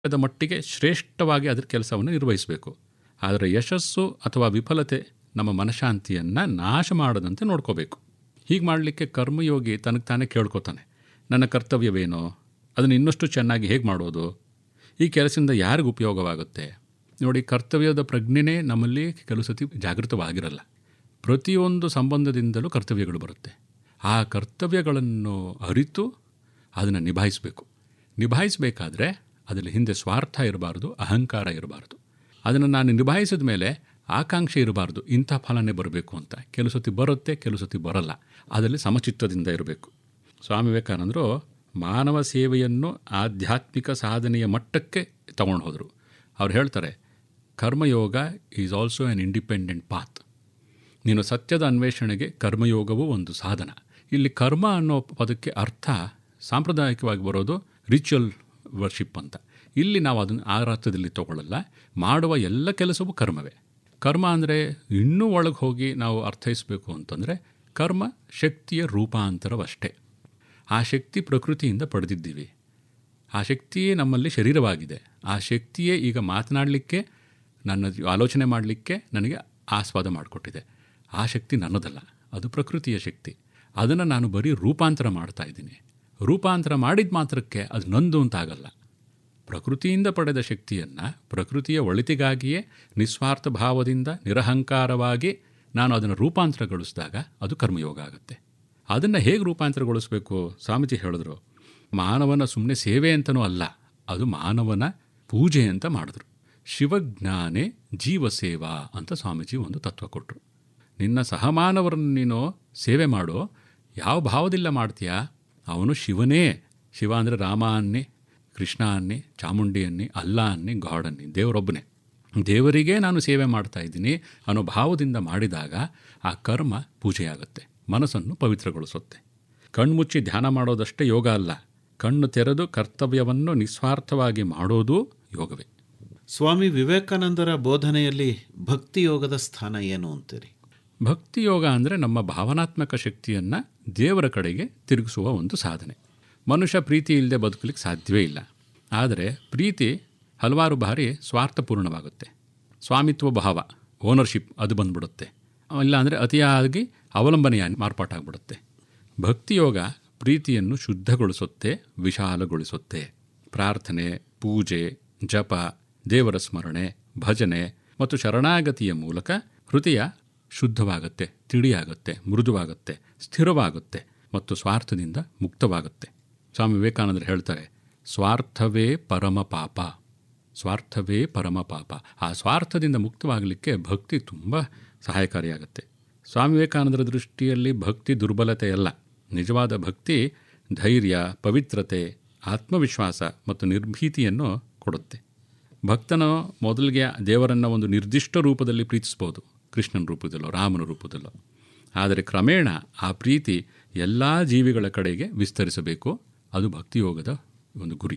the ಮಟ್ಟಿಗೆ ಶ್ರೇಷ್ಠವಾಗಿ ಅದರ ಕೆಲಸವನ್ನು ನಿರ್ವಹಿಸಬೇಕು ಆದರೆ ಯಶಸ್ಸು ಅಥವಾ ವಿಫಲತೆ ನಮ್ಮ ಮನಃಶಾಂತಿಯನ್ನು ನಾಶ ಮಾಡದಂತೆ ನೋಡ್ಕೋಬೇಕು ಹೀಗೆ ಮಾಡಲಿಕ್ಕೆ ಕರ್ಮಯೋಗಿ ತನಗೆ ತಾನೇ ಕೇಳ್ಕೊತಾನೆ ನನ್ನ ಕರ್ತವ್ಯವೇನೋ ಅದನ್ನು ಇನ್ನಷ್ಟು ಚೆನ್ನಾಗಿ ಹೇಗೆ ಮಾಡೋದು ಈ ಕೆಲಸದಿಂದ ಯಾರಿಗೂ ಉಪಯೋಗವಾಗುತ್ತೆ ನೋಡಿ ಕರ್ತವ್ಯದ ಪ್ರಜ್ಞೆನೇ ನಮ್ಮಲ್ಲಿ ಕೆಲವು ಸತಿ ಜಾಗೃತವಾಗಿರಲ್ಲ ಪ್ರತಿಯೊಂದು ಸಂಬಂಧದಿಂದಲೂ ಕರ್ತವ್ಯಗಳು ಬರುತ್ತೆ ಆ ಕರ್ತವ್ಯಗಳನ್ನು ಅರಿತು ಅದನ್ನು ನಿಭಾಯಿಸಬೇಕು ನಿಭಾಯಿಸಬೇಕಾದ್ರೆ ಅದರಲ್ಲಿ ಹಿಂದೆ ಸ್ವಾರ್ಥ ಇರಬಾರ್ದು ಅಹಂಕಾರ ಇರಬಾರ್ದು ಅದನ್ನು ನಾನು ನಿಭಾಯಿಸಿದ ಮೇಲೆ ಆಕಾಂಕ್ಷೆ ಇರಬಾರ್ದು ಇಂಥ ಫಲನೇ ಬರಬೇಕು ಅಂತ ಕೆಲವು ಸತಿ ಬರುತ್ತೆ ಕೆಲವು ಸತಿ ಬರಲ್ಲ ಅದರಲ್ಲಿ ಸಮಚಿತ್ತದಿಂದ ಇರಬೇಕು ಸ್ವಾಮಿ ವಿವೇಕಾನಂದರು ಮಾನವ ಸೇವೆಯನ್ನು ಆಧ್ಯಾತ್ಮಿಕ ಸಾಧನೆಯ ಮಟ್ಟಕ್ಕೆ ತಗೊಂಡು ಹೋದರು ಅವ್ರು ಹೇಳ್ತಾರೆ karmayoga is also an independent path ನೀನು ಸತ್ಯದ ಅನ್ವೇಷಣೆಗೆ ಕರ್ಮಯೋಗವೂ ಒಂದು ಸಾಧನ ಇಲ್ಲಿ ಕರ್ಮ ಅನ್ನೋ ಪದಕ್ಕೆ ಅರ್ಥ ಸಾಂಪ್ರದಾಯಿಕವಾಗಿ ಬರೋದು ರಿಚುವಲ್ ವರ್ಷಿಪ್ ಅಂತ ಇಲ್ಲಿ ನಾವು ಅದನ್ನು ಆ ಅರ್ಥದಲ್ಲಿ ತಗೊಳ್ಳಲ್ಲ ಮಾಡುವ ಎಲ್ಲ ಕೆಲಸವೂ ಕರ್ಮವೇ ಕರ್ಮ ಅಂದರೆ ಇನ್ನೂ ಒಳಗೆ ಹೋಗಿ ನಾವು ಅರ್ಥೈಸಬೇಕು ಅಂತಂದರೆ ಕರ್ಮ ಶಕ್ತಿಯ ರೂಪಾಂತರವಷ್ಟೇ ಆ ಶಕ್ತಿ ಪ್ರಕೃತಿಯಿಂದ ಪಡೆದಿದ್ದೀವಿ ಆ ಶಕ್ತಿಯೇ ನಮ್ಮಲ್ಲಿ ಶರೀರವಾಗಿದೆ ಆ ಶಕ್ತಿಯೇ ಈಗ ಮಾತನಾಡಲಿಕ್ಕೆ ನನ್ನ ಆಲೋಚನೆ ಮಾಡಲಿಕ್ಕೆ ನನಗೆ ಆಸ್ವಾದ ಮಾಡಿಕೊಟ್ಟಿದೆ ಆ ಶಕ್ತಿ ನನ್ನದಲ್ಲ ಅದು ಪ್ರಕೃತಿಯ ಶಕ್ತಿ ಅದನ್ನು ನಾನು ಬರೀ ರೂಪಾಂತರ ಮಾಡ್ತಾ ಇದ್ದೀನಿ ರೂಪಾಂತರ ಮಾಡಿದ ಮಾತ್ರಕ್ಕೆ ಅದು ನಂದು ಅಂತಾಗಲ್ಲ ಪ್ರಕೃತಿಯಿಂದ ಪಡೆದ ಶಕ್ತಿಯನ್ನು ಪ್ರಕೃತಿಯ ಒಳಿತಿಗಾಗಿಯೇ ನಿಸ್ವಾರ್ಥ ಭಾವದಿಂದ ನಿರಹಂಕಾರವಾಗಿ ನಾನು ಅದನ್ನು ರೂಪಾಂತರಗೊಳಿಸಿದಾಗ ಅದು ಕರ್ಮಯೋಗ ಆಗುತ್ತೆ ಅದನ್ನು ಹೇಗೆ ರೂಪಾಂತರಗೊಳಿಸಬೇಕು ಸ್ವಾಮೀಜಿ ಹೇಳಿದ್ರು ಮಾನವನ ಸುಮ್ಮನೆ ಸೇವೆ ಅಂತನೂ ಅಲ್ಲ ಅದು ಮಾನವನ ಪೂಜೆ ಅಂತ ಮಾಡಿದ್ರು ಶಿವಜ್ಞಾನೇ ಜೀವಸೇವಾ ಅಂತ ಸ್ವಾಮೀಜಿ ಒಂದು ತತ್ವ ಕೊಟ್ಟರು ನಿನ್ನ ಸಹಮಾನವರನ್ನು ನೀನು ಸೇವೆ ಮಾಡೋ ಯಾವ ಭಾವದಿಲ್ಲ ಮಾಡ್ತೀಯಾ ಅವನು ಶಿವನೇ ಶಿವ ಅಂದರೆ ರಾಮ ಅನ್ನಿ ಕೃಷ್ಣ ಅನ್ನಿ ಚಾಮುಂಡಿ ಅನ್ನಿ ಅಲ್ಲ ಅನ್ನಿ ಗಾಡ್ ಅನ್ನಿ ದೇವರೊಬ್ಬನೇ ದೇವರಿಗೇ ನಾನು ಸೇವೆ ಮಾಡ್ತಾ ಇದ್ದೀನಿ ಅನ್ನೋ ಭಾವದಿಂದ ಮಾಡಿದಾಗ ಆ ಕರ್ಮ ಪೂಜೆಯಾಗುತ್ತೆ ಮನಸ್ಸನ್ನು ಪವಿತ್ರಗೊಳಿಸುತ್ತೆ ಕಣ್ಮುಚ್ಚಿ ಧ್ಯಾನ ಮಾಡೋದಷ್ಟೇ ಯೋಗ ಅಲ್ಲ ಕಣ್ಣು ತೆರೆದು ಕರ್ತವ್ಯವನ್ನು ನಿಸ್ವಾರ್ಥವಾಗಿ ಮಾಡೋದು ಯೋಗವೇ ಸ್ವಾಮಿ ವಿವೇಕಾನಂದರ ಬೋಧನೆಯಲ್ಲಿ ಭಕ್ತಿ ಯೋಗದ ಸ್ಥಾನ ಏನು ಅಂತೀರಿ ಭಕ್ತಿ ಯೋಗ ಅಂದರೆ ನಮ್ಮ ಭಾವನಾತ್ಮಕ ಶಕ್ತಿಯನ್ನು ದೇವರ ಕಡೆಗೆ ತಿರುಗಿಸುವ ಒಂದು ಸಾಧನೆ ಮನುಷ್ಯ ಪ್ರೀತಿ ಇಲ್ಲದೆ ಬದುಕಲಿಕ್ಕೆ ಸಾಧ್ಯವೇ ಇಲ್ಲ ಆದರೆ ಪ್ರೀತಿ ಹಲವಾರು ಬಾರಿ ಸ್ವಾರ್ಥಪೂರ್ಣವಾಗುತ್ತೆ ಸ್ವಾಮಿತ್ವ ಭಾವ ಓನರ್ಶಿಪ್ ಅದು ಬಂದ್ಬಿಡುತ್ತೆ ಇಲ್ಲಾಂದರೆ ಅತಿಯಾಗಿ ಅವಲಂಬನೆಯ ಮಾರ್ಪಾಟಾಗ್ಬಿಡುತ್ತೆ ಭಕ್ತಿಯೋಗ ಪ್ರೀತಿಯನ್ನು ಶುದ್ಧಗೊಳಿಸುತ್ತೆ ವಿಶಾಲಗೊಳಿಸುತ್ತೆ ಪ್ರಾರ್ಥನೆ ಪೂಜೆ ಜಪ ದೇವರ ಸ್ಮರಣೆ ಭಜನೆ ಮತ್ತು ಶರಣಾಗತಿಯ ಮೂಲಕ ಹೃದಯ ಶುದ್ಧವಾಗುತ್ತೆ ತಿಳಿಯಾಗುತ್ತೆ ಮೃದುವಾಗುತ್ತೆ ಸ್ಥಿರವಾಗುತ್ತೆ ಮತ್ತು ಸ್ವಾರ್ಥದಿಂದ ಮುಕ್ತವಾಗುತ್ತೆ ಸ್ವಾಮಿ ವಿವೇಕಾನಂದರು ಹೇಳ್ತಾರೆ ಸ್ವಾರ್ಥವೇ ಪರಮ ಪಾಪ ಸ್ವಾರ್ಥವೇ ಪರಮ ಪಾಪ ಆ ಸ್ವಾರ್ಥದಿಂದ ಮುಕ್ತವಾಗಲಿಕ್ಕೆ ಭಕ್ತಿ ತುಂಬ ಸಹಾಯಕಾರಿಯಾಗುತ್ತೆ ಸ್ವಾಮಿ ವಿವೇಕಾನಂದರ ದೃಷ್ಟಿಯಲ್ಲಿ ಭಕ್ತಿ ದುರ್ಬಲತೆಯಲ್ಲ ನಿಜವಾದ ಭಕ್ತಿ ಧೈರ್ಯ ಪವಿತ್ರತೆ ಆತ್ಮವಿಶ್ವಾಸ ಮತ್ತು ನಿರ್ಭೀತಿಯನ್ನು ಕೊಡುತ್ತೆ ಭಕ್ತನು ಮೊದಲಿಗೆ ದೇವರನ್ನು ಒಂದು ನಿರ್ದಿಷ್ಟ ರೂಪದಲ್ಲಿ ಪ್ರೀತಿಸ್ಬೋದು ಕೃಷ್ಣನ ರೂಪದಲ್ಲೋ ರಾಮನ ರೂಪದಲ್ಲೋ ಆದರೆ ಕ್ರಮೇಣ ಆ ಪ್ರೀತಿ ಎಲ್ಲ ಜೀವಿಗಳ ಕಡೆಗೆ ವಿಸ್ತರಿಸಬೇಕು ಅದು ಭಕ್ತಿಯೋಗದ ಒಂದು ಗುರಿ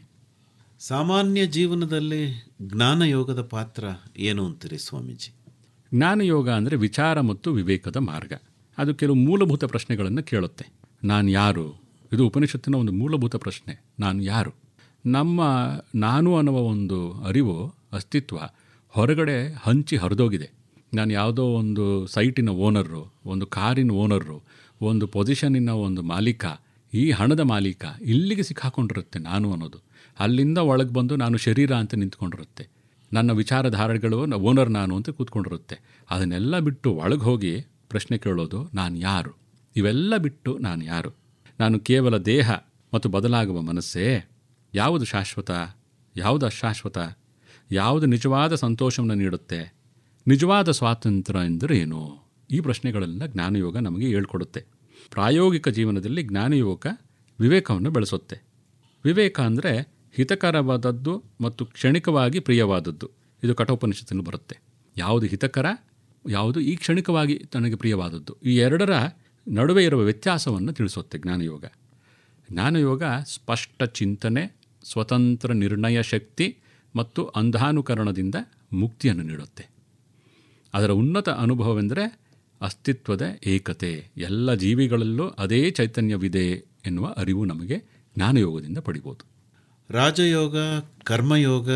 ಸಾಮಾನ್ಯ ಜೀವನದಲ್ಲಿ ಜ್ಞಾನಯೋಗದ ಪಾತ್ರ ಏನು ಅಂತೀರಿ ಸ್ವಾಮೀಜಿ ಜ್ಞಾನಯೋಗ ಅಂದರೆ ವಿಚಾರ ಮತ್ತು ವಿವೇಕದ ಮಾರ್ಗ ಅದು ಕೆಲವು ಮೂಲಭೂತ ಪ್ರಶ್ನೆಗಳನ್ನು ಕೇಳುತ್ತೆ ನಾನು ಯಾರು ಇದು ಉಪನಿಷತ್ತಿನ ಒಂದು ಮೂಲಭೂತ ಪ್ರಶ್ನೆ ನಾನು ಯಾರು ನಮ್ಮ ನಾನು ಅನ್ನುವ ಒಂದು ಅರಿವು ಅಸ್ತಿತ್ವ ಹೊರಗಡೆ ಹಂಚಿ ಹರಿದೋಗಿದೆ ನಾನು ಯಾವುದೋ ಒಂದು ಸೈಟಿನ ಓನರು ಒಂದು ಕಾರಿನ ಓನರು ಒಂದು ಪೊಸಿಷನ್ನಿನ ಒಂದು ಮಾಲೀಕ ಈ ಹಣದ ಮಾಲೀಕ ಇಲ್ಲಿಗೆ ಸಿಕ್ಕಾಕೊಂಡಿರುತ್ತೆ ನಾನು ಅನ್ನೋದು ಅಲ್ಲಿಂದ ಒಳಗೆ ಬಂದು ನಾನು ಶರೀರ ಅಂತ ನಿಂತ್ಕೊಂಡಿರುತ್ತೆ ನನ್ನ ವಿಚಾರಧಾರೆಗಳು ಓನರ್ ನಾನು ಅಂತ ಕೂತ್ಕೊಂಡಿರುತ್ತೆ ಅದನ್ನೆಲ್ಲ ಬಿಟ್ಟು ಒಳಗೆ ಹೋಗಿ ಪ್ರಶ್ನೆ ಕೇಳೋದು ನಾನು ಯಾರು ಇವೆಲ್ಲ ಬಿಟ್ಟು ನಾನು ಯಾರು ನಾನು ಕೇವಲ ದೇಹ ಮತ್ತು ಬದಲಾಗುವ ಮನಸ್ಸೇ ಯಾವುದು ಶಾಶ್ವತ ಯಾವುದು ಅಶಾಶ್ವತ ಯಾವುದು ನಿಜವಾದ ಸಂತೋಷವನ್ನು ನೀಡುತ್ತೆ ನಿಜವಾದ ಸ್ವಾತಂತ್ರ್ಯ ಎಂದರೆ ಏನು ಈ ಪ್ರಶ್ನೆಗಳೆಲ್ಲ ಜ್ಞಾನಯೋಗ ನಮಗೆ ಹೇಳ್ಕೊಡುತ್ತೆ ಪ್ರಾಯೋಗಿಕ ಜೀವನದಲ್ಲಿ ಜ್ಞಾನಯೋಗ ವಿವೇಕವನ್ನು ಬೆಳೆಸುತ್ತೆ ವಿವೇಕ ಅಂದರೆ ಹಿತಕರವಾದದ್ದು ಮತ್ತು ಕ್ಷಣಿಕವಾಗಿ ಪ್ರಿಯವಾದದ್ದು ಇದು ಕಠೋಪನಿಷತ್ತಿನಲ್ಲಿ ಬರುತ್ತೆ ಯಾವುದು ಹಿತಕರ ಯಾವುದು ಈ ಕ್ಷಣಿಕವಾಗಿ ತನಗೆ ಪ್ರಿಯವಾದದ್ದು ಈ ಎರಡರ ನಡುವೆ ಇರುವ ವ್ಯತ್ಯಾಸವನ್ನು ತಿಳಿಸುತ್ತೆ ಜ್ಞಾನಯೋಗ ಜ್ಞಾನಯೋಗ ಸ್ಪಷ್ಟ ಚಿಂತನೆ ಸ್ವತಂತ್ರ ನಿರ್ಣಯ ಶಕ್ತಿ ಮತ್ತು ಅಂಧಾನುಕರಣದಿಂದ ಮುಕ್ತಿಯನ್ನು ನೀಡುತ್ತೆ ಅದರ ಉನ್ನತ ಅನುಭವವೆಂದರೆ ಅಸ್ತಿತ್ವದ ಏಕತೆ ಎಲ್ಲ ಜೀವಿಗಳಲ್ಲೂ ಅದೇ ಚೈತನ್ಯವಿದೆ ಎನ್ನುವ ಅರಿವು ನಮಗೆ ಜ್ಞಾನಯೋಗದಿಂದ ಪಡಿಬೋದು ರಾಜಯೋಗ ಕರ್ಮಯೋಗ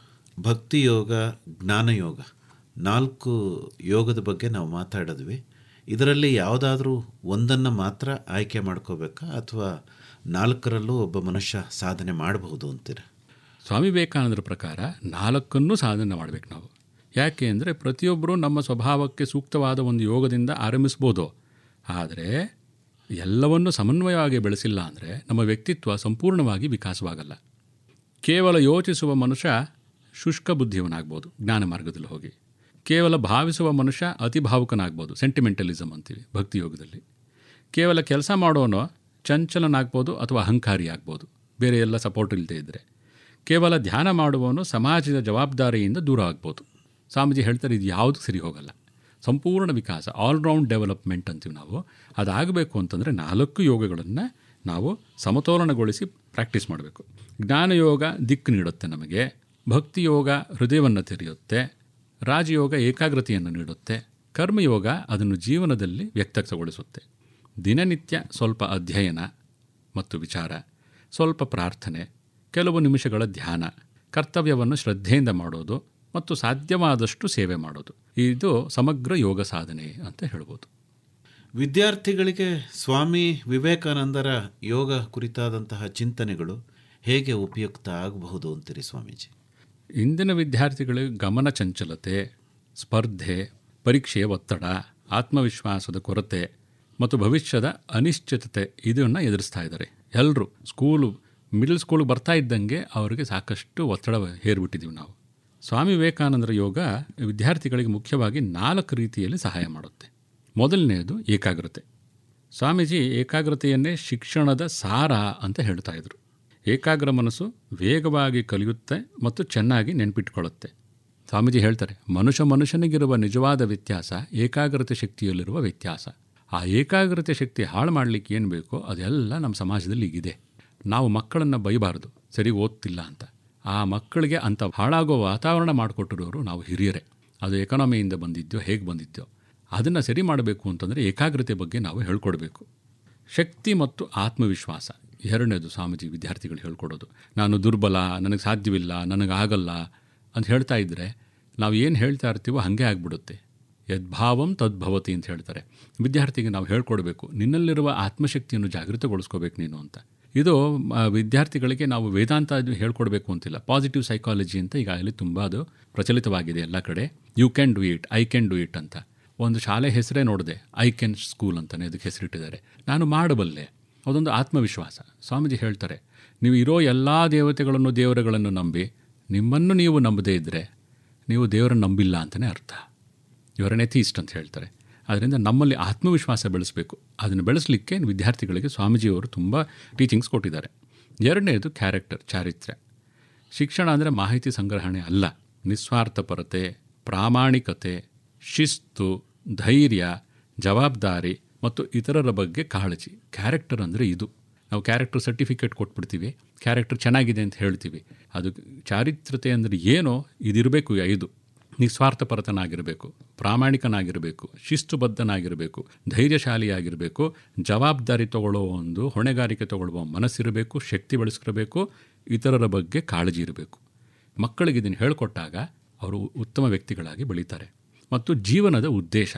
ಭಕ್ತಿಯೋಗ ಜ್ಞಾನಯೋಗ ನಾಲ್ಕು ಯೋಗದ ಬಗ್ಗೆ ನಾವು ಮಾತಾಡಿದ್ವಿ ಇದರಲ್ಲಿ ಯಾವುದಾದ್ರೂ ಒಂದನ್ನು ಮಾತ್ರ ಆಯ್ಕೆ ಮಾಡ್ಕೋಬೇಕಾ ಅಥವಾ ನಾಲ್ಕರಲ್ಲೂ ಒಬ್ಬ ಮನುಷ್ಯ ಸಾಧನೆ ಮಾಡಬಹುದು ಅಂತೀರ ಸ್ವಾಮಿ ವಿವೇಕಾನಂದರ ಪ್ರಕಾರ ನಾಲ್ಕನ್ನೂ ಸಾಧನೆ ಮಾಡಬೇಕು ನಾವು ಯಾಕೆ ಅಂದರೆ ಪ್ರತಿಯೊಬ್ಬರೂ ನಮ್ಮ ಸ್ವಭಾವಕ್ಕೆ ಸೂಕ್ತವಾದ ಒಂದು ಯೋಗದಿಂದ ಆರಂಭಿಸ್ಬೋದು ಆದರೆ ಎಲ್ಲವನ್ನು ಸಮನ್ವಯವಾಗಿ ಬೆಳೆಸಿಲ್ಲ ಅಂದರೆ ನಮ್ಮ ವ್ಯಕ್ತಿತ್ವ ಸಂಪೂರ್ಣವಾಗಿ ವಿಕಾಸವಾಗಲ್ಲ ಕೇವಲ ಯೋಚಿಸುವ ಮನುಷ್ಯ ಶುಷ್ಕ ಬುದ್ಧಿಯವನಾಗ್ಬೋದು ಜ್ಞಾನ ಮಾರ್ಗದಲ್ಲಿ ಹೋಗಿ ಕೇವಲ ಭಾವಿಸುವ ಮನುಷ್ಯ ಅತಿ ಭಾವುಕನಾಗ್ಬೋದು ಸೆಂಟಿಮೆಂಟಲಿಸಮ್ ಅಂತೀವಿ ಭಕ್ತಿಯೋಗದಲ್ಲಿ ಕೇವಲ ಕೆಲಸ ಮಾಡೋನು ಚಂಚಲನಾಗ್ಬೋದು ಅಥವಾ ಅಹಂಕಾರಿ ಆಗ್ಬೋದು ಬೇರೆ ಎಲ್ಲ ಸಪೋರ್ಟ್ ಇಲ್ಲದೆ ಇದ್ದರೆ ಕೇವಲ ಧ್ಯಾನ ಮಾಡುವವನು ಸಮಾಜದ ಜವಾಬ್ದಾರಿಯಿಂದ ದೂರ ಆಗ್ಬೋದು ಸ್ವಾಮೀಜಿ ಹೇಳ್ತಾರೆ ಇದು ಯಾವುದು ಸರಿ ಹೋಗಲ್ಲ ಸಂಪೂರ್ಣ ವಿಕಾಸ ಆಲ್ರೌಂಡ್ ಡೆವಲಪ್ಮೆಂಟ್ ಅಂತೀವಿ ನಾವು ಅದಾಗಬೇಕು ಅಂತಂದರೆ ನಾಲ್ಕು ಯೋಗಗಳನ್ನು ನಾವು ಸಮತೋಲನಗೊಳಿಸಿ ಪ್ರಾಕ್ಟೀಸ್ ಮಾಡಬೇಕು ಜ್ಞಾನಯೋಗ ದಿಕ್ಕು ನೀಡುತ್ತೆ ನಮಗೆ ಭಕ್ತಿಯೋಗ ಹೃದಯವನ್ನು ತೆರೆಯುತ್ತೆ ರಾಜಯೋಗ ಏಕಾಗ್ರತೆಯನ್ನು ನೀಡುತ್ತೆ ಕರ್ಮಯೋಗ ಅದನ್ನು ಜೀವನದಲ್ಲಿ ವ್ಯಕ್ತಗೊಳಿಸುತ್ತೆ ದಿನನಿತ್ಯ ಸ್ವಲ್ಪ ಅಧ್ಯಯನ ಮತ್ತು ವಿಚಾರ ಸ್ವಲ್ಪ ಪ್ರಾರ್ಥನೆ ಕೆಲವು ನಿಮಿಷಗಳ ಧ್ಯಾನ ಕರ್ತವ್ಯವನ್ನು ಶ್ರದ್ಧೆಯಿಂದ ಮಾಡೋದು ಮತ್ತು ಸಾಧ್ಯವಾದಷ್ಟು ಸೇವೆ ಮಾಡೋದು ಇದು ಸಮಗ್ರ ಯೋಗ ಸಾಧನೆ ಅಂತ ಹೇಳ್ಬೋದು ವಿದ್ಯಾರ್ಥಿಗಳಿಗೆ ಸ್ವಾಮಿ ವಿವೇಕಾನಂದರ ಯೋಗ ಕುರಿತಾದಂತಹ ಚಿಂತನೆಗಳು ಹೇಗೆ ಉಪಯುಕ್ತ ಆಗಬಹುದು ಅಂತೀರಿ ಸ್ವಾಮೀಜಿ ಇಂದಿನ ವಿದ್ಯಾರ್ಥಿಗಳಿಗೆ ಗಮನ ಚಂಚಲತೆ ಸ್ಪರ್ಧೆ ಪರೀಕ್ಷೆಯ ಒತ್ತಡ ಆತ್ಮವಿಶ್ವಾಸದ ಕೊರತೆ ಮತ್ತು ಭವಿಷ್ಯದ ಅನಿಶ್ಚಿತತೆ ಇದನ್ನು ಎದುರಿಸ್ತಾ ಇದ್ದಾರೆ ಎಲ್ಲರೂ ಸ್ಕೂಲು ಮಿಡಲ್ ಸ್ಕೂಲ್ಗೆ ಬರ್ತಾ ಇದ್ದಂಗೆ ಅವರಿಗೆ ಸಾಕಷ್ಟು ಒತ್ತಡ ಹೇರಿಬಿಟ್ಟಿದ್ದೀವಿ ನಾವು ಸ್ವಾಮಿ ವಿವೇಕಾನಂದರ ಯೋಗ ವಿದ್ಯಾರ್ಥಿಗಳಿಗೆ ಮುಖ್ಯವಾಗಿ ನಾಲ್ಕು ರೀತಿಯಲ್ಲಿ ಸಹಾಯ ಮಾಡುತ್ತೆ ಮೊದಲನೆಯದು ಏಕಾಗ್ರತೆ ಸ್ವಾಮೀಜಿ ಏಕಾಗ್ರತೆಯನ್ನೇ ಶಿಕ್ಷಣದ ಸಾರ ಅಂತ ಹೇಳ್ತಾ ಇದ್ರು ಏಕಾಗ್ರ ಮನಸ್ಸು ವೇಗವಾಗಿ ಕಲಿಯುತ್ತೆ ಮತ್ತು ಚೆನ್ನಾಗಿ ನೆನ್ಪಿಟ್ಕೊಳ್ಳುತ್ತೆ ಸ್ವಾಮೀಜಿ ಹೇಳ್ತಾರೆ ಮನುಷ್ಯ ಮನುಷ್ಯನಿಗಿರುವ ನಿಜವಾದ ವ್ಯತ್ಯಾಸ ಏಕಾಗ್ರತೆ ಶಕ್ತಿಯಲ್ಲಿರುವ ವ್ಯತ್ಯಾಸ ಆ ಏಕಾಗ್ರತೆ ಶಕ್ತಿ ಹಾಳು ಮಾಡಲಿಕ್ಕೆ ಏನು ಬೇಕೋ ಅದೆಲ್ಲ ನಮ್ಮ ಸಮಾಜದಲ್ಲಿ ಈಗಿದೆ ನಾವು ಮಕ್ಕಳನ್ನು ಬೈಬಾರ್ದು ಸರಿ ಓದ್ತಿಲ್ಲ ಅಂತ ಆ ಮಕ್ಕಳಿಗೆ ಅಂಥ ಹಾಳಾಗೋ ವಾತಾವರಣ ಮಾಡಿಕೊಟ್ಟಿರೋರು ನಾವು ಹಿರಿಯರೇ ಅದು ಎಕಾನಮಿಯಿಂದ ಬಂದಿದ್ದೋ ಹೇಗೆ ಬಂದಿದ್ದೋ ಅದನ್ನು ಸರಿ ಮಾಡಬೇಕು ಅಂತಂದರೆ ಏಕಾಗ್ರತೆ ಬಗ್ಗೆ ನಾವು ಹೇಳ್ಕೊಡ್ಬೇಕು ಶಕ್ತಿ ಮತ್ತು ಆತ್ಮವಿಶ್ವಾಸ ಎರಡನೇದು ಸ್ವಾಮೀಜಿ ವಿದ್ಯಾರ್ಥಿಗಳು ಹೇಳ್ಕೊಡೋದು ನಾನು ದುರ್ಬಲ ನನಗೆ ಸಾಧ್ಯವಿಲ್ಲ ನನಗಾಗಲ್ಲ ಅಂತ ಹೇಳ್ತಾ ಇದ್ದರೆ ನಾವು ಏನು ಹೇಳ್ತಾ ಇರ್ತೀವೋ ಹಾಗೆ ಆಗಿಬಿಡುತ್ತೆ ಯದ್ಭಾವಂ ತದ್ಭವತಿ ಅಂತ ಹೇಳ್ತಾರೆ ವಿದ್ಯಾರ್ಥಿಗೆ ನಾವು ಹೇಳ್ಕೊಡ್ಬೇಕು ನಿನ್ನಲ್ಲಿರುವ ಆತ್ಮಶಕ್ತಿಯನ್ನು ಜಾಗೃತಗೊಳಿಸ್ಕೋಬೇಕು ನೀನು ಅಂತ ಇದು ಆ, ವಿದ್ಯಾರ್ಥಿಗಳಿಗೆ ನಾವು ವೇದಾಂತ ಅದು ಹೇಳ್ಕೊಡ್ಬೇಕು ಅಂತಿಲ್ಲ ಪಾಸಿಟಿವ್ ಸೈಕಾಲಜಿ ಅಂತ ಈಗಾಗಲೇ ತುಂಬ ಅದು ಪ್ರಚಲಿತವಾಗಿದೆ ಎಲ್ಲ ಕಡೆ you can do it I can do it ಅಂತ ಒಂದು ಶಾಲೆ ಹೆಸರೇ ನೋಡಿದೆ ಐ ಕ್ಯಾನ್ ಸ್ಕೂಲ್ ಅಂತಾನೆ ಅದಕ್ಕೆ ಹೆಸರಿಟ್ಟಿದ್ದಾರೆ ನಾನು ಮಾಡಬಲ್ಲೆ ಅದೊಂದು ಆತ್ಮವಿಶ್ವಾಸ ಸ್ವಾಮೀಜಿ ಹೇಳ್ತಾರೆ ನೀವು ಇರೋ ಎಲ್ಲ ದೇವತೆಗಳನ್ನು ದೇವರುಗಳನ್ನು ನಂಬಿ ನಿಮ್ಮನ್ನು ನೀವು ನಂಬದೇ ಇದ್ದರೆ ನೀವು ದೇವರನ್ನು ನಂಬಿಲ್ಲ ಅಂತಲೇ ಅರ್ಥ ಇವರನ್ನೇ ಥೀಸ್ಟ್ ಅಂತ ಹೇಳ್ತಾರೆ ಅದರಿಂದ ನಮ್ಮಲ್ಲಿ ಆತ್ಮವಿಶ್ವಾಸ ಬೆಳೆಸಬೇಕು ಅದನ್ನು ಬೆಳೆಸಲಿಕ್ಕೆ ವಿದ್ಯಾರ್ಥಿಗಳಿಗೆ ಸ್ವಾಮೀಜಿಯವರು ತುಂಬ ಟೀಚಿಂಗ್ಸ್ ಕೊಟ್ಟಿದ್ದಾರೆ ಎರಡನೇದು ಕ್ಯಾರೆಕ್ಟರ್ ಚಾರಿತ್ರ್ಯ ಶಿಕ್ಷಣ ಅಂದರೆ ಮಾಹಿತಿ ಸಂಗ್ರಹಣೆ ಅಲ್ಲ ನಿಸ್ವಾರ್ಥಪರತೆ ಪ್ರಾಮಾಣಿಕತೆ ಶಿಸ್ತು ಧೈರ್ಯ ಜವಾಬ್ದಾರಿ ಮತ್ತು ಇತರರ ಬಗ್ಗೆ ಕಾಳಜಿ ಕ್ಯಾರೆಕ್ಟರ್ ಅಂದರೆ ಇದು ನಾವು ಕ್ಯಾರೆಕ್ಟರ್ ಸರ್ಟಿಫಿಕೇಟ್ ಕೊಟ್ಬಿಡ್ತೀವಿ ಕ್ಯಾರೆಕ್ಟರ್ ಚೆನ್ನಾಗಿದೆ ಅಂತ ಹೇಳ್ತೀವಿ ಅದು ಚಾರಿತ್ರತೆ ಅಂದರೆ ಏನೋ ಇದಿರಬೇಕು ಈ ಐದು ನಿಸ್ವಾರ್ಥಪರತನಾಗಿರಬೇಕು ಪ್ರಾಮಾಣಿಕನಾಗಿರಬೇಕು ಶಿಸ್ತುಬದ್ಧನಾಗಿರಬೇಕು ಧೈರ್ಯಶಾಲಿಯಾಗಿರಬೇಕು ಜವಾಬ್ದಾರಿ ತಗೊಳ್ಳೋ ಒಂದು ಹೊಣೆಗಾರಿಕೆ ತಗೊಳ್ಳುವ ಮನಸ್ಸಿರಬೇಕು ಶಕ್ತಿ ಬೆಳೆಸಿರಬೇಕು ಇತರರ ಬಗ್ಗೆ ಕಾಳಜಿ ಇರಬೇಕು ಮಕ್ಕಳಿಗೆ ಇದನ್ನು ಹೇಳಿಕೊಟ್ಟಾಗ ಅವರು ಉತ್ತಮ ವ್ಯಕ್ತಿಗಳಾಗಿ ಬೆಳೀತಾರೆ ಮತ್ತು ಜೀವನದ ಉದ್ದೇಶ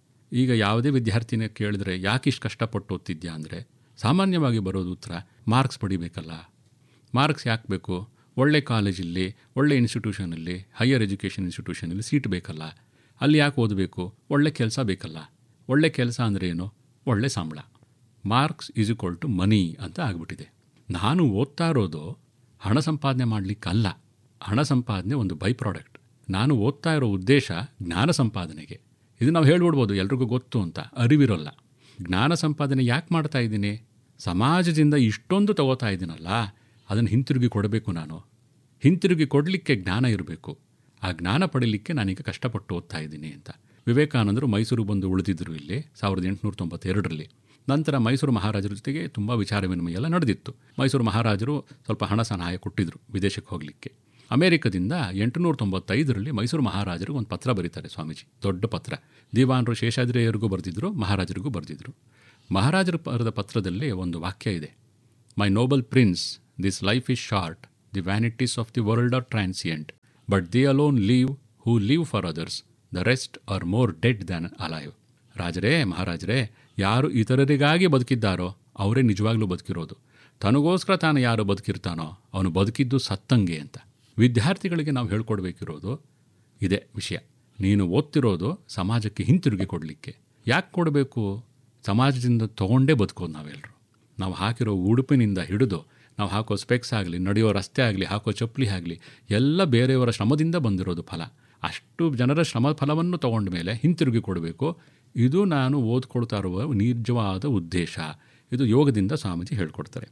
ಈಗ ಯಾವುದೇ ವಿದ್ಯಾರ್ಥಿನ ಕೇಳಿದ್ರೆ ಯಾಕೆ ಇಷ್ಟು ಕಷ್ಟಪಟ್ಟು ಓದ್ತಿದ್ಯಾ ಅಂದರೆ ಸಾಮಾನ್ಯವಾಗಿ ಬರೋದು ಉತ್ತರ ಮಾರ್ಕ್ಸ್ ಪಡಿಬೇಕಲ್ಲ ಮಾರ್ಕ್ಸ್ ಯಾಕೆ ಬೇಕು ಒಳ್ಳೆ ಕಾಲೇಜಲ್ಲಿ ಒಳ್ಳೆ ಇನ್ಸ್ಟಿಟ್ಯೂಷನಲ್ಲಿ ಹೈಯರ್ ಎಜುಕೇಷನ್ ಇನ್ಸ್ಟಿಟ್ಯೂಷನಲ್ಲಿ ಸೀಟ್ ಬೇಕಲ್ಲ ಅಲ್ಲಿ ಯಾಕೆ ಓದಬೇಕು ಒಳ್ಳೆ ಕೆಲಸ ಬೇಕಲ್ಲ ಒಳ್ಳೆ ಕೆಲಸ ಅಂದರೆ ಏನು ಒಳ್ಳೆ ಸಂಬಳ marks is equal to money ಅಂತ ಆಗ್ಬಿಟ್ಟಿದೆ ನಾನು ಓದ್ತಾ ಇರೋದು ಹಣ ಸಂಪಾದನೆ ಮಾಡಲಿಕ್ಕಲ್ಲ ಹಣ ಸಂಪಾದನೆ ಒಂದು ಬೈ ಪ್ರಾಡಕ್ಟ್ ನಾನು ಓದ್ತಾ ಇರೋ ಉದ್ದೇಶ ಜ್ಞಾನ ಸಂಪಾದನೆಗೆ ಇದು ನಾವು ಹೇಳ್ಬಿಡ್ಬೋದು ಎಲ್ರಿಗೂ ಗೊತ್ತು ಅಂತ ಅರಿವಿರೋಲ್ಲ ಜ್ಞಾನ ಸಂಪಾದನೆ ಯಾಕೆ ಮಾಡ್ತಾ ಇದ್ದೀನಿ ಸಮಾಜದಿಂದ ಇಷ್ಟೊಂದು ತಗೋತಾ ಇದ್ದೀನಲ್ಲ ಅದನ್ನು ಹಿಂತಿರುಗಿ ಕೊಡಬೇಕು ನಾನು ಹಿಂತಿರುಗಿ ಕೊಡಲಿಕ್ಕೆ ಜ್ಞಾನ ಇರಬೇಕು ಆ ಜ್ಞಾನ ಪಡೀಲಿಕ್ಕೆ ನಾನೀಗ ಕಷ್ಟಪಟ್ಟು ಓದ್ತಾ ಇದ್ದೀನಿ ಅಂತ ವಿವೇಕಾನಂದರು ಮೈಸೂರು ಬಂದು ಉಳಿದಿದ್ದರು ಇಲ್ಲಿ ಸಾವಿರದ ಎಂಟುನೂರ ತೊಂಬತ್ತೆರಡರಲ್ಲಿ ನಂತರ ಮೈಸೂರು ಮಹಾರಾಜರ ಜೊತೆಗೆ ತುಂಬ ವಿಚಾರ ವಿನಿಮಯ ಎಲ್ಲ ನಡೆದಿತ್ತು ಮೈಸೂರು ಮಹಾರಾಜರು ಸ್ವಲ್ಪ ಹಣ ಸಹಾಯ ಕೊಟ್ಟಿದ್ದರು ವಿದೇಶಕ್ಕೆ ಹೋಗಲಿಕ್ಕೆ ಅಮೆರಿಕದಿಂದ ಎಂಟುನೂರ ತೊಂಬತ್ತೈದರಲ್ಲಿ ಮೈಸೂರು ಮಹಾರಾಜರು ಒಂದು ಪತ್ರ ಬರೀತಾರೆ ಸ್ವಾಮೀಜಿ ದೊಡ್ಡ ಪತ್ರ ದಿವಾನರು ಶೇಷಾದ್ರಿಯರಿಗೂ ಬರೆದಿದ್ರು ಮಹಾರಾಜರಿಗೂ ಬರೆದಿದ್ರು ಮಹಾರಾಜರು ಬರೆದ ಪತ್ರದಲ್ಲಿ ಒಂದು ವಾಕ್ಯ ಇದೆ my noble prince this life is short the vanities of the world are transient but they alone live who live for others the rest are more dead than alive ರಾಜರೇ ಮಹಾರಾಜರೇ ಯಾರು ಇತರರಿಗಾಗಿ ಬದುಕಿದ್ದಾರೋ ಅವರೇ ನಿಜವಾಗ್ಲೂ ಬದುಕಿರೋದು ತನಗೋಸ್ಕರ ತಾನು ಯಾರು ಬದುಕಿರ್ತಾನೋ ಅವನು ಬದುಕಿದ್ದು ಸತ್ತಂಗೆ ಅಂತ ವಿದ್ಯಾರ್ಥಿಗಳಿಗೆ ನಾವು ಹೇಳ್ಕೊಡ್ಬೇಕಿರೋದು ಇದೇ ವಿಷಯ ನೀನು ಓದ್ತಿರೋದು ಸಮಾಜಕ್ಕೆ ಹಿಂತಿರುಗಿ ಕೊಡಲಿಕ್ಕೆ ಯಾಕೆ ಕೊಡಬೇಕು ಸಮಾಜದಿಂದ ತೊಗೊಂಡೇ ಬದುಕೋದು ನಾವೆಲ್ಲರೂ ನಾವು ಹಾಕಿರೋ ಉಡುಪಿನಿಂದ ಹಿಡಿದು ನಾವು ಹಾಕೋ ಸ್ಪೆಕ್ಸ್ ಆಗಲಿ ನಡೆಯೋ ರಸ್ತೆ ಆಗಲಿ ಹಾಕೋ ಚಪ್ಪಲಿ ಆಗಲಿ ಎಲ್ಲ ಬೇರೆಯವರ ಶ್ರಮದಿಂದ ಬಂದಿರೋದು ಫಲ ಅಷ್ಟು ಜನರ ಶ್ರಮ ಫಲವನ್ನು ತಗೊಂಡ ಮೇಲೆ ಹಿಂತಿರುಗಿ ಕೊಡಬೇಕು ಇದು ನಾನು ಓದ್ಕೊಳ್ತಾ ಇರುವ ನಿಜವಾದ ಉದ್ದೇಶ ಇದು ಯೋಗದಿಂದ ಸ್ವಾಮೀಜಿ ಹೇಳ್ಕೊಡ್ತಾರೆ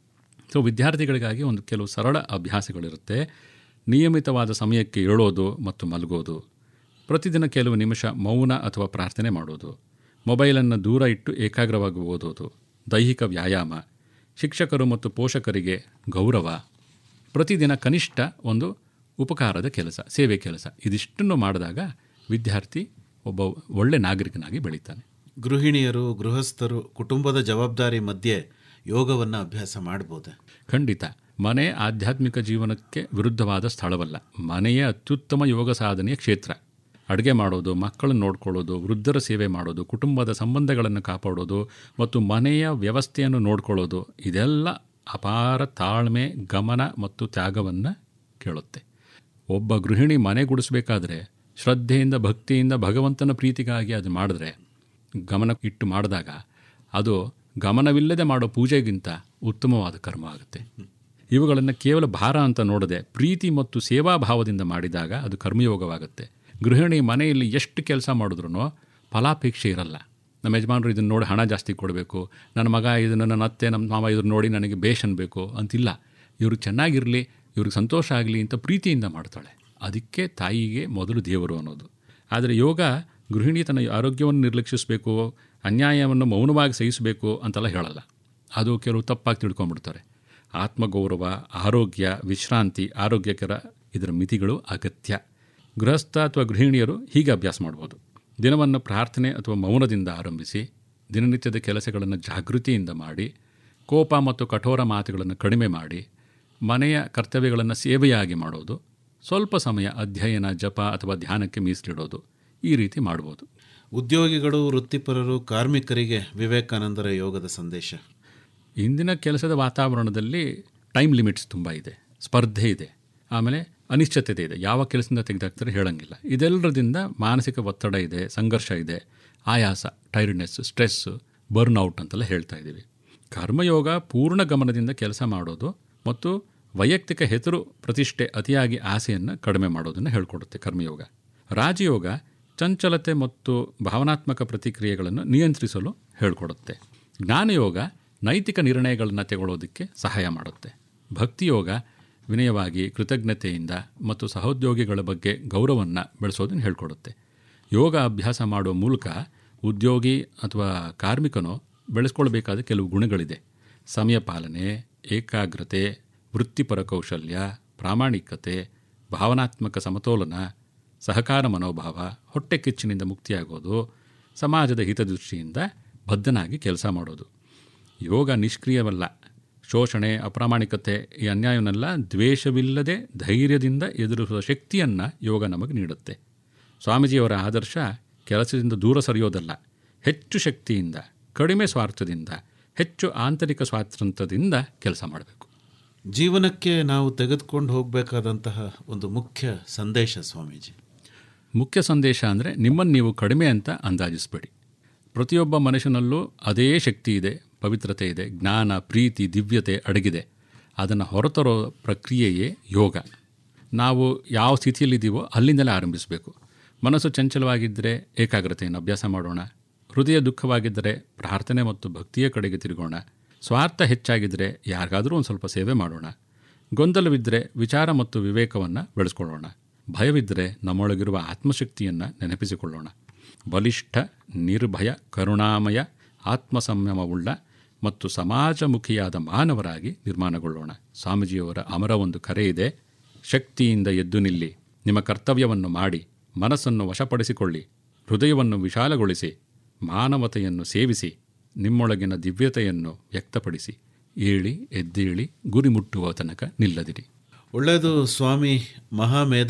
ಸೊ ವಿದ್ಯಾರ್ಥಿಗಳಿಗಾಗಿ ಒಂದು ಕೆಲವು ಸರಳ ಅಭ್ಯಾಸಗಳಿರುತ್ತೆ ನಿಯಮಿತವಾದ ಸಮಯಕ್ಕೆ ಏಳೋದು ಮತ್ತು ಮಲಗೋದು ಪ್ರತಿದಿನ ಕೆಲವು ನಿಮಿಷ ಮೌನ ಅಥವಾ ಪ್ರಾರ್ಥನೆ ಮಾಡೋದು ಮೊಬೈಲನ್ನು ದೂರ ಇಟ್ಟು ಏಕಾಗ್ರವಾಗಿ ಓದೋದು ದೈಹಿಕ ವ್ಯಾಯಾಮ ಶಿಕ್ಷಕರು ಮತ್ತು ಪೋಷಕರಿಗೆ ಗೌರವ ಪ್ರತಿದಿನ ಕನಿಷ್ಠ ಒಂದು ಉಪಕಾರದ ಕೆಲಸ ಸೇವೆ ಕೆಲಸ ಇದಿಷ್ಟನ್ನು ಮಾಡಿದಾಗ ವಿದ್ಯಾರ್ಥಿ ಒಬ್ಬ ಒಳ್ಳೆ ನಾಗರಿಕನಾಗಿ ಬೆಳೀತಾನೆ ಗೃಹಿಣಿಯರು ಗೃಹಸ್ಥರು ಕುಟುಂಬದ ಜವಾಬ್ದಾರಿ ಮಧ್ಯೆ ಯೋಗವನ್ನು ಅಭ್ಯಾಸ ಮಾಡ್ಬೋದೆ ಖಂಡಿತ ಮನೆ ಆಧ್ಯಾತ್ಮಿಕ ಜೀವನಕ್ಕೆ ವಿರುದ್ಧವಾದ ಸ್ಥಳವಲ್ಲ ಮನೆಯ ಅತ್ಯುತ್ತಮ ಯೋಗ ಸಾಧನೆಯ ಕ್ಷೇತ್ರ ಅಡುಗೆ ಮಾಡೋದು ಮಕ್ಕಳನ್ನು ನೋಡ್ಕೊಳ್ಳೋದು ವೃದ್ಧರ ಸೇವೆ ಮಾಡೋದು ಕುಟುಂಬದ ಸಂಬಂಧಗಳನ್ನು ಕಾಪಾಡೋದು ಮತ್ತು ಮನೆಯ ವ್ಯವಸ್ಥೆಯನ್ನು ನೋಡ್ಕೊಳ್ಳೋದು ಇದೆಲ್ಲ ಅಪಾರ ತಾಳ್ಮೆ ಗಮನ ಮತ್ತು ತ್ಯಾಗವನ್ನು ಕೇಳುತ್ತೆ ಒಬ್ಬ ಗೃಹಿಣಿ ಮನೆ ಗುಡಿಸ್ಬೇಕಾದ್ರೆ ಶ್ರದ್ಧೆಯಿಂದ ಭಕ್ತಿಯಿಂದ ಭಗವಂತನ ಪ್ರೀತಿಗಾಗಿ ಅದು ಮಾಡಿದ್ರೆ ಗಮನ ಇಟ್ಟು ಮಾಡಿದಾಗ ಅದು ಗಮನವಿಲ್ಲದೆ ಮಾಡೋ ಪೂಜೆಗಿಂತ ಉತ್ತಮವಾದ ಕರ್ಮ ಆಗುತ್ತೆ ಇವುಗಳನ್ನು ಕೇವಲ ಭಾರ ಅಂತ ನೋಡದೆ ಪ್ರೀತಿ ಮತ್ತು ಸೇವಾ ಭಾವದಿಂದ ಮಾಡಿದಾಗ ಅದು ಕರ್ಮಯೋಗವಾಗುತ್ತೆ ಗೃಹಿಣಿ ಮನೆಯಲ್ಲಿ ಎಷ್ಟು ಕೆಲಸ ಮಾಡಿದ್ರೂ ಫಲಾಪೇಕ್ಷೆ ಇರಲ್ಲ ನಮ್ಮ ಯಜಮಾನರು ಇದನ್ನು ನೋಡಿ ಹಣ ಜಾಸ್ತಿ ಕೊಡಬೇಕು ನನ್ನ ಮಗ ಇದನ್ನು ನನ್ನ ಅತ್ತೆ ನಮ್ಮ ಮಾವ ಇದ್ರ ನೋಡಿ ನನಗೆ ಬೇಷ್ ಅನ್ಬೇಕು ಅಂತಿಲ್ಲ ಇವ್ರಿಗೆ ಚೆನ್ನಾಗಿರಲಿ ಇವ್ರಿಗೆ ಸಂತೋಷ ಆಗಲಿ ಅಂತ ಪ್ರೀತಿಯಿಂದ ಮಾಡ್ತಾಳೆ ಅದಕ್ಕೆ ತಾಯಿಗೆ ಮೊದಲು ದೇವರು ಅನ್ನೋದು ಆದರೆ ಯೋಗ ಗೃಹಿಣಿ ತನ್ನ ಆರೋಗ್ಯವನ್ನು ನಿರ್ಲಕ್ಷಿಸಬೇಕು ಅನ್ಯಾಯವನ್ನು ಮೌನವಾಗಿ ಸಹಿಸಬೇಕು ಅಂತೆಲ್ಲ ಹೇಳಲ್ಲ ಅದು ಕೆಲವು ತಪ್ಪಾಗಿ ತಿಳ್ಕೊಂಡ್ಬಿಡ್ತಾರೆ ಆತ್ಮಗೌರವ ಆರೋಗ್ಯ ವಿಶ್ರಾಂತಿ ಆರೋಗ್ಯಕರ ಇದರ ಮಿತಿಗಳು ಅಗತ್ಯ ಗೃಹಸ್ಥ ಅಥವಾ ಗೃಹಿಣಿಯರು ಹೀಗೆ ಅಭ್ಯಾಸ ಮಾಡ್ಬೋದು ದಿನವನ್ನು ಪ್ರಾರ್ಥನೆ ಅಥವಾ ಮೌನದಿಂದ ಆರಂಭಿಸಿ ದಿನನಿತ್ಯದ ಕೆಲಸಗಳನ್ನು ಜಾಗೃತಿಯಿಂದ ಮಾಡಿ ಕೋಪ ಮತ್ತು ಕಠೋರ ಮಾತುಗಳನ್ನು ಕಡಿಮೆ ಮಾಡಿ ಮನೆಯ ಕರ್ತವ್ಯಗಳನ್ನು ಸೇವೆಯಾಗಿ ಮಾಡೋದು ಸ್ವಲ್ಪ ಸಮಯ ಅಧ್ಯಯನ ಜಪ ಅಥವಾ ಧ್ಯಾನಕ್ಕೆ ಮೀಸಲಿಡೋದು ಈ ರೀತಿ ಮಾಡ್ಬೋದು ಉದ್ಯೋಗಿಗಳು ವೃತ್ತಿಪರರು ಕಾರ್ಮಿಕರಿಗೆ ವಿವೇಕಾನಂದರ ಯೋಗದ ಸಂದೇಶ ಇಂದಿನ ಕೆಲಸದ ವಾತಾವರಣದಲ್ಲಿ ಟೈಮ್ ಲಿಮಿಟ್ಸ್ ತುಂಬ ಇದೆ ಸ್ಪರ್ಧೆ ಇದೆ ಆಮೇಲೆ ಅನಿಶ್ಚಿತತೆ ಇದೆ ಯಾವ ಕೆಲಸದಿಂದ ತೆಗೆದಾಕ್ತಾರೆ ಹೇಳಂಗಿಲ್ಲ ಇದೆಲ್ಲರದಿಂದ ಮಾನಸಿಕ ಒತ್ತಡ ಇದೆ ಸಂಘರ್ಷ ಇದೆ ಆಯಾಸ ಟೈರ್ಡ್ನೆಸ್ ಸ್ಟ್ರೆಸ್ ಬರ್ನ್ಔಟ್ ಅಂತೆಲ್ಲ ಹೇಳ್ತಾ ಇದ್ದೀವಿ ಕರ್ಮಯೋಗ ಪೂರ್ಣ ಗಮನದಿಂದ ಕೆಲಸ ಮಾಡೋದು ಮತ್ತು ವೈಯಕ್ತಿಕ ಹೆಸರು ಪ್ರತಿಷ್ಠೆ ಅತಿಯಾಗಿ ಆಸೆಯನ್ನು ಕಡಿಮೆ ಮಾಡೋದನ್ನು ಹೇಳ್ಕೊಡುತ್ತೆ ಕರ್ಮಯೋಗ ರಾಜಯೋಗ ಚಂಚಲತೆ ಮತ್ತು ಭಾವನಾತ್ಮಕ ಪ್ರತಿಕ್ರಿಯೆಗಳನ್ನು ನಿಯಂತ್ರಿಸಲು ಹೇಳ್ಕೊಡುತ್ತೆ ಜ್ಞಾನಯೋಗ ನೈತಿಕ ನಿರ್ಣಯಗಳನ್ನು ತೆಗೊಳ್ಳೋದಕ್ಕೆ ಸಹಾಯ ಮಾಡುತ್ತೆ ಭಕ್ತಿಯೋಗ ವಿನಯವಾಗಿ ಕೃತಜ್ಞತೆಯಿಂದ ಮತ್ತು ಸಹೋದ್ಯೋಗಿಗಳ ಬಗ್ಗೆ ಗೌರವವನ್ನು ಬೆಳೆಸೋದನ್ನು ಹೇಳ್ಕೊಡುತ್ತೆ ಯೋಗ ಅಭ್ಯಾಸ ಮಾಡುವ ಮೂಲಕ ಉದ್ಯೋಗಿ ಅಥವಾ ಕಾರ್ಮಿಕನು ಬೆಳೆಸ್ಕೊಳ್ಬೇಕಾದ ಕೆಲವು ಗುಣಗಳಿದೆ ಸಮಯ ಪಾಲನೆ ಏಕಾಗ್ರತೆ ವೃತ್ತಿಪರ ಕೌಶಲ್ಯ ಪ್ರಾಮಾಣಿಕತೆ ಭಾವನಾತ್ಮಕ ಸಮತೋಲನ ಸಹಕಾರ ಮನೋಭಾವ ಹೊಟ್ಟೆ ಕಿಚ್ಚಿನಿಂದ ಮುಕ್ತಿಯಾಗೋದು ಸಮಾಜದ ಹಿತದೃಷ್ಟಿಯಿಂದ ಬದ್ಧನಾಗಿ ಕೆಲಸ ಮಾಡೋದು ಯೋಗ ನಿಷ್ಕ್ರಿಯವಲ್ಲ ಶೋಷಣೆ ಅಪ್ರಾಮಾಣಿಕತೆ ಈ ಅನ್ಯಾಯವನ್ನೆಲ್ಲ ದ್ವೇಷವಿಲ್ಲದೆ ಧೈರ್ಯದಿಂದ ಎದುರಿಸುವ ಶಕ್ತಿಯನ್ನು ಯೋಗ ನಮಗೆ ನೀಡುತ್ತೆ ಸ್ವಾಮೀಜಿಯವರ ಆದರ್ಶ ಕೆಲಸದಿಂದ ದೂರ ಸರಿಯೋದಲ್ಲ ಹೆಚ್ಚು ಶಕ್ತಿಯಿಂದ ಕಡಿಮೆ ಸ್ವಾರ್ಥದಿಂದ ಹೆಚ್ಚು ಆಂತರಿಕ ಸ್ವಾತಂತ್ರ್ಯದಿಂದ ಕೆಲಸ ಮಾಡಬೇಕು ಜೀವನಕ್ಕೆ ನಾವು ತೆಗೆದುಕೊಂಡು ಹೋಗಬೇಕಾದಂತಹ ಒಂದು ಮುಖ್ಯ ಸಂದೇಶ ಸ್ವಾಮೀಜಿ ಮುಖ್ಯ ಸಂದೇಶ ಅಂದರೆ ನಿಮ್ಮನ್ನು ನೀವು ಕಡಿಮೆ ಅಂತ ಅಂದಾಜಿಸಬೇಡಿ ಪ್ರತಿಯೊಬ್ಬ ಮನುಷ್ಯನಲ್ಲೂ ಅದೇ ಶಕ್ತಿ ಇದೆ ಪವಿತ್ರತೆ ಇದೆ ಜ್ಞಾನ ಪ್ರೀತಿ ದಿವ್ಯತೆ ಅಡಗಿದೆ ಅದನ್ನು ಹೊರತರೋ ಪ್ರಕ್ರಿಯೆಯೇ ಯೋಗ ನಾವು ಯಾವ ಸ್ಥಿತಿಯಲ್ಲಿದ್ದೀವೋ ಅಲ್ಲಿಂದಲೇ ಆರಂಭಿಸಬೇಕು ಮನಸ್ಸು ಚಂಚಲವಾಗಿದ್ದರೆ ಏಕಾಗ್ರತೆಯನ್ನು ಅಭ್ಯಾಸ ಮಾಡೋಣ ಹೃದಯ ದುಃಖವಾಗಿದ್ದರೆ ಪ್ರಾರ್ಥನೆ ಮತ್ತು ಭಕ್ತಿಯ ಕಡೆಗೆ ತಿರುಗೋಣ ಸ್ವಾರ್ಥ ಹೆಚ್ಚಾಗಿದ್ದರೆ ಯಾರಿಗಾದರೂ ಒಂದು ಸ್ವಲ್ಪ ಸೇವೆ ಮಾಡೋಣ ಗೊಂದಲವಿದ್ದರೆ ವಿಚಾರ ಮತ್ತು ವಿವೇಕವನ್ನು ಬೆಳೆಸ್ಕೊಳ್ಳೋಣ ಭಯವಿದ್ದರೆ ನಮ್ಮೊಳಗಿರುವ ಆತ್ಮಶಕ್ತಿಯನ್ನು ನೆನಪಿಸಿಕೊಳ್ಳೋಣ ಬಲಿಷ್ಠ ನಿರ್ಭಯ ಕರುಣಾಮಯ ಆತ್ಮಸಂಯಮವುಳ್ಳ ಮತ್ತು ಸಮಾಜಮುಖಿಯಾದ ಮಾನವರಾಗಿ ನಿರ್ಮಾಣಗೊಳ್ಳೋಣ ಸ್ವಾಮೀಜಿಯವರ ಅಮರ ಒಂದು ಕರೆ ಇದೆ ಶಕ್ತಿಯಿಂದ ಎದ್ದು ನಿಲ್ಲಿ ನಿಮ್ಮ ಕರ್ತವ್ಯವನ್ನು ಮಾಡಿ ಮನಸ್ಸನ್ನು ವಶಪಡಿಸಿಕೊಳ್ಳಿ ಹೃದಯವನ್ನು ವಿಶಾಲಗೊಳಿಸಿ ಮಾನವತೆಯನ್ನು ಸೇವಿಸಿ ನಿಮ್ಮೊಳಗಿನ ದಿವ್ಯತೆಯನ್ನು ವ್ಯಕ್ತಪಡಿಸಿ ಏಳಿ ಎದ್ದೇಳಿ ಗುರಿ ಮುಟ್ಟುವ ತನಕ ನಿಲ್ಲದಿರಿ ಒಳ್ಳೆಯದು ಸ್ವಾಮಿ ಮಹಾಮೇಧ